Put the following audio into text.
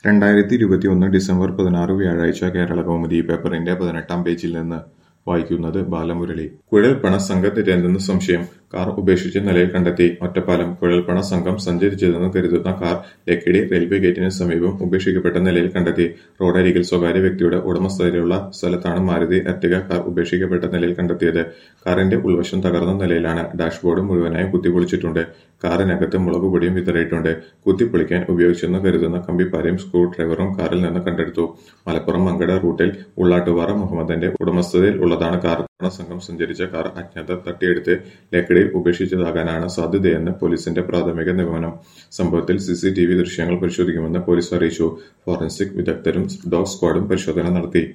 രണ്ടായിരത്തി ഇരുപത്തിയൊന്ന് ഡിസംബർ പതിനാറ് വ്യാഴാഴ്ച കേരളകൗമുദി പേപ്പറിന്റെ പതിനെട്ടാം പേജിൽ നിന്ന് വായിക്കുന്നത് ബാലമുരളി കുഴൽപ്പണ സംഘത്തിന്റേതെന്ന് സംശയം കാർ ഉപേക്ഷിച്ച നിലയിൽ കണ്ടെത്തി ഒറ്റപ്പാലം കുഴൽപ്പണ സംഘം സഞ്ചരിച്ചതെന്ന് കരുതുന്ന കാർ ലക്കിടി റെയിൽവേ ഗേറ്റിന് സമീപം ഉപേക്ഷിക്കപ്പെട്ട നിലയിൽ കണ്ടെത്തി റോഡരികിൽ സ്വകാര്യ വ്യക്തിയുടെ ഉടമസ്ഥതയിലുള്ള സ്ഥലത്താണ് മാരുതി എർട്ടിക കാർ ഉപേക്ഷിക്കപ്പെട്ട നിലയിൽ കണ്ടെത്തിയത് കാറിന്റെ ഉൾവശം തകർന്ന നിലയിലാണ് ഡാഷ്ബോർഡ് മുഴുവനായും കുത്തിപ്പൊളിച്ചിട്ടുണ്ട് കാറിനകത്ത് മുളകുപൊടിയും വിതറിയിട്ടുണ്ട് കുത്തിപ്പൊളിക്കാൻ ഉപയോഗിച്ചെന്ന് കരുതുന്ന കമ്പിപ്പാരയും സ്ക്രൂ ഡ്രൈവറും കാറിൽ നിന്ന് കണ്ടെടുത്തു മലപ്പുറം മങ്കട റൂട്ടിൽ ഉള്ളാട്ടുപാറ മുഹമ്മദിന്റെ ഉടമസ്ഥതയിൽ ഉള്ളതാണ് കാർ സംഘം സഞ്ചരിച്ച കാർ അജ്ഞാതർ തട്ടിയെടുത്ത് ലക്കിടിയിൽ ഉപേക്ഷിച്ചതാകാനാണ് സാധ്യതയെന്ന് പോലീസിന്റെ പ്രാഥമിക നിഗമനം സംഭവത്തിൽ സിസിടിവി ദൃശ്യങ്ങൾ പരിശോധിക്കുമെന്ന് പോലീസ് അറിയിച്ചു ഫോറൻസിക് വിദഗ്ധരും ഡോഗ് സ്ക്വാഡും പരിശോധന നടത്തി